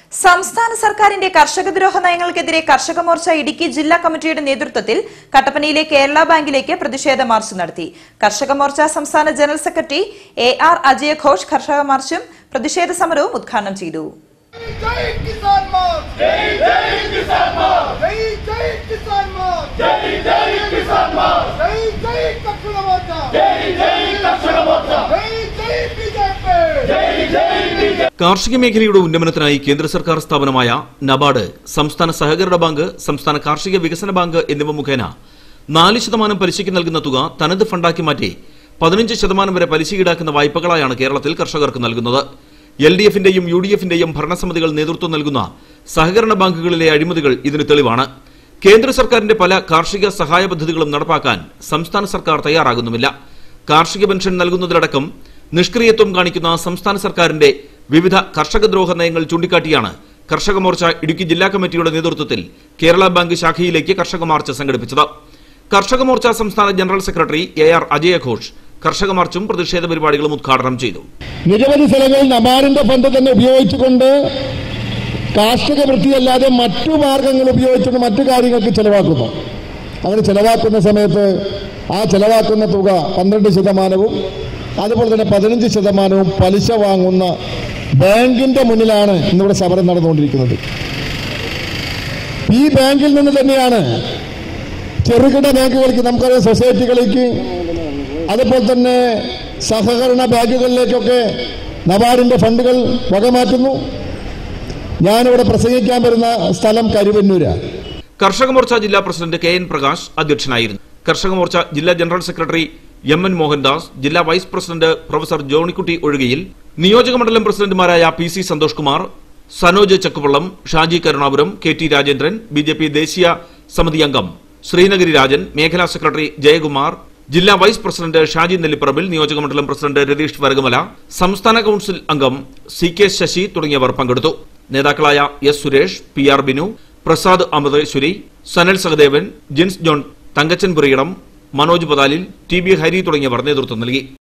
സംസ്ഥാന സർക്കാരിന്റെ കർഷകദ്രോഹ നയങ്ങൾക്കെതിരെ കർഷക മോർച്ച ഇടുക്കി ജില്ലാ കമ്മിറ്റിയുടെ നേതൃത്വത്തിൽ കട്ടപ്പനയിലെ കേരള ബാങ്കിലേക്ക് പ്രതിഷേധ മാർച്ച് നടത്തി കർഷക മോർച്ച സംസ്ഥാന general secretary A R Ajaya Ghosh കർഷക മാർച്ചും പ്രതിഷേധ സമരവും ഉദ്ഘാടനം ചെയ്തു जय किसान मोर्च जय जय किसान मोर्च जय जय किसान मोर्च जय जय किसान मोर्च जय जय कर्षक मोर्चा जय जय कर्षक मोर्चा जय जय बीजेपी जय जय बीजेपी കാർഷിക മേഖലയുടെ ഉന്നമനത്തിനായി കേന്ദ്ര സർക്കാർ സ്ഥാപനമായ നബാർഡ് സംസ്ഥാന സഹകരണ ബാങ്ക് സംസ്ഥാന കാർഷിക വികസന ബാങ്ക് എന്നിവ മുഖേന നാല് ശതമാനം പലിശയ്ക്ക് നൽകുന്ന തുക തനത് ഫണ്ടാക്കി മാറ്റി പതിനഞ്ച് ശതമാനം വരെ പലിശ ഈടാക്കുന്ന വായ്പകളായാണ് കേരളത്തിൽ കർഷകർക്ക് നൽകുന്നത് എൽ ഡി എഫിന്റെയും യു ഡി എഫിന്റെയും ഭരണസമിതികൾ നേതൃത്വം നൽകുന്ന സഹകരണ ബാങ്കുകളിലെ അഴിമതികൾ ഇതിന് തെളിവാണ് കേന്ദ്ര സർക്കാരിന്റെ പല കാർഷിക സഹായ പദ്ധതികളും നടപ്പാക്കാൻ സംസ്ഥാന സർക്കാർ തയ്യാറാകുന്നുമില്ല കാർഷിക പെൻഷൻ നൽകുന്നതിലടക്കം നിഷ്ക്രിയത്വം കാണിക്കുന്ന സംസ്ഥാന സർക്കാരിന്റെ വിവിധ കർഷകദ്രോഹ നയങ്ങൾ ചൂണ്ടിക്കാട്ടിയാണ് കർഷക മോർച്ച ഇടുക്കി ജില്ലാ കമ്മിറ്റിയുടെ നേതൃത്വത്തിൽ കേരള ബാങ്ക് ശാഖയിലേക്ക് കർഷക മാർച്ച് സംഘടിപ്പിച്ചത് കർഷക മോർച്ച സംസ്ഥാന general secretary A R Ajaya Ghosh കർഷക മാർച്ചും പ്രതിഷേധ പരിപാടികളും ഉദ്ഘാടനം ചെയ്തു നിരവധി സ്ഥലങ്ങളിൽ നബാറിന്റെ ഫണ്ട് തന്നെ ഉപയോഗിച്ചുകൊണ്ട് കാർഷിക വൃത്തിയല്ലാതെ മറ്റു മാർഗങ്ങൾ ഉപയോഗിച്ചുകൊണ്ട് മറ്റു കാര്യങ്ങൾക്ക് ചെലവാക്കുന്നു അങ്ങനെ ചെലവാക്കുന്ന സമയത്ത് ആ ചെലവാക്കുന്ന തുക പന്ത്രണ്ട് ശതമാനവും അതുപോലെ തന്നെ പതിനഞ്ച് ശതമാനവും പലിശ വാങ്ങുന്ന ബാങ്കിന്റെ മുന്നിലാണ് ഇന്നിവിടെ സമരം നടന്നുകൊണ്ടിരിക്കുന്നത് ഈ ബാങ്കിൽ നിന്ന് തന്നെയാണ് ചെറുകിട ബാങ്കുകൾക്ക് നമുക്കറിയാം സൊസൈറ്റികളിലേക്ക് അതുപോലെ തന്നെ സഹകരണ ബാങ്കുകളിലേക്കൊക്കെ നബാർഡിന്റെ ഫണ്ടുകൾ വകമാറ്റുന്നു ഞാനിവിടെ പ്രസംഗിക്കാൻ വരുന്ന സ്ഥലം കരുവന്നൂരാണ് കർഷക മോർച്ച ജില്ലാ പ്രസിഡന്റ് കെ എൻ പ്രകാശ് അധ്യക്ഷനായിരുന്നു കർഷക മോർച്ച ജില്ലാ general secretary M N Mohandas ജില്ലാ vice president professor Johnykutty Ozhukayil നിയോജക മണ്ഡലം പ്രസിഡന്റുമാരായ P C Santhosh Kumar Sanoj Chakkuvallam Shaji Karunapuram K T Rajendran BJP ദേശീയ സമിതി അംഗം ശ്രീനഗരി രാജൻ മേഖലാ സെക്രട്ടറി ജയകുമാർ ജില്ലാ വൈസ് പ്രസിഡന്റ് ഷാജി നെല്ലിപ്പറമ്പിൽ നിയോജക മണ്ഡലം പ്രസിഡന്റ് രതീഷ് വരകുമല സംസ്ഥാന കൌൺസിൽ അംഗം സി കെ ശശി തുടങ്ങിയവർ പങ്കെടുത്തു നേതാക്കളായ S Suresh P R Binu Prasad Amrutheswari Sanal Sahadevan Jins John Thankachan Puriyidam Manoj Pathalil T B Hari തുടങ്ങിയവർ നേതൃത്വം നൽകി